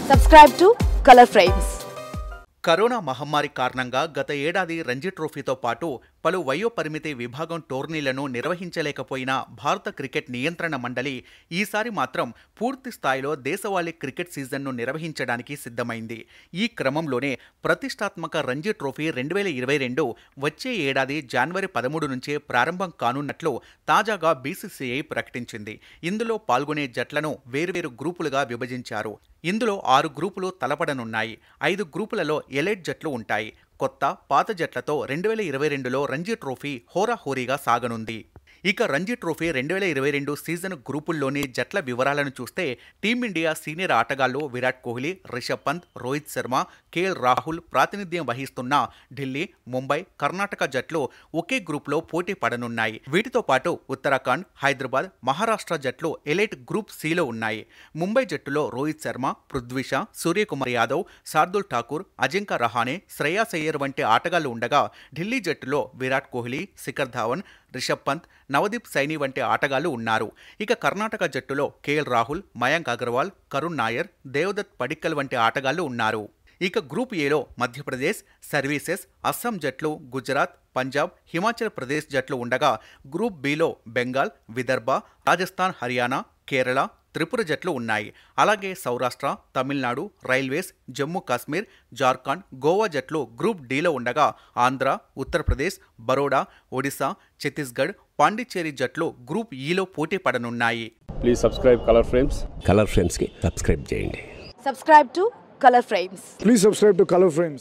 Subscribe to Color Frames. Corona మహమ్మారి కారణంగా గత ఏడాది రంజీ ట్రోఫీతో పాటు పలు వయో పరిమితి విభాగం టోర్నీలను నిర్వహించలేకపోయిన భారత క్రికెట్ నియంత్రణ మండలి ఈసారి మాత్రం పూర్తి స్థాయిలో దేశవాళీ క్రికెట్ సీజన్ను నిర్వహించడానికి సిద్ధమైంది ఈ క్రమంలోనే ప్రతిష్టాత్మక రంజీ ట్రోఫీ రెండు వేల ఇరవై రెండు వచ్చే ఏడాది జనవరి పదమూడు నుంచే ప్రారంభం కానున్నట్లు తాజాగా బీసీసీఐ ప్రకటించింది ఇందులో పాల్గొనే జట్లను వేర్వేరు గ్రూపులుగా విభజించారు ఇందులో ఆరు గ్రూపులు తలపడనున్నాయి ఐదు గ్రూపులలో ఎలైట్ జట్లు ఉంటాయి కొత్త పాత జట్లతో రెండు వేల ఇరవై రెండులో రంజీ ట్రోఫీ హోరాహోరీగా సాగనుంది ఇక రంజీ ట్రోఫీ రెండు వేల ఇరవై రెండు సీజన్ గ్రూపుల్లోని జట్ల వివరాలను చూస్తే టీమిండియా సీనియర్ ఆటగాళ్లు విరాట్ కోహ్లీ రిషబ్ పంత్ రోహిత్ శర్మ కేఎల్ రాహుల్ ప్రాతినిధ్యం వహిస్తున్న ఢిల్లీ ముంబై కర్ణాటక జట్లు ఒకే గ్రూప్లో పోటీ పడనున్నాయి వీటితో పాటు ఉత్తరాఖండ్ హైదరాబాద్ మహారాష్ట్ర జట్లు ఎలైట్ గ్రూప్ సిలో ఉన్నాయి ముంబై జట్టులో రోహిత్ శర్మ పృథ్వీ షా సూర్యకుమార్ యాదవ్ శార్దుల్ ఠాకూర్ అజింకా రహానే శ్రేయాస్ అయ్యర్ వంటి ఆటగాళ్లు ఉండగా ఢిల్లీ జట్టులో విరాట్ కోహ్లీ శిఖర్ ధావన్ రిషబ్ పంత్ నవదీప్ సైని వంటి ఆటగాళ్లు ఉన్నారు ఇక కర్ణాటక జట్టులో కేఎల్ రాహుల్ మయాంక్ అగర్వాల్ కరుణ్ నాయర్ దేవదత్ పడిక్కల్ వంటి ఆటగాళ్లు ఉన్నారు ఇక గ్రూప్ ఏలో మధ్యప్రదేశ్ సర్వీసెస్ అస్సాం జట్లు గుజరాత్ పంజాబ్ హిమాచల్ ప్రదేశ్ జట్లు ఉండగా గ్రూప్ బిలో బెంగాల్ విదర్భ రాజస్థాన్ హర్యానా కేరళ త్రిపుర జట్లు ఉన్నాయి అలాగే సౌరాష్ట్ర తమిళనాడు రైల్వేస్ జమ్మూ కాశ్మీర్ జార్ఖండ్ గోవా జట్లు గ్రూప్ డిలో ఉండగా ఆంధ్ర ఉత్తరప్రదేశ్ బరోడా ఒడిశా ఛత్తీస్గఢ్ పాండిచ్చేరి జట్లు గ్రూప్ ఈలో పోటీ పడనున్నాయి please subscribe Color Frames Color ఫ్రేమ్స్కి సబ్స్క్రైబ్ చేయండి Subscribe to Color Frames. Please subscribe to Color Frames.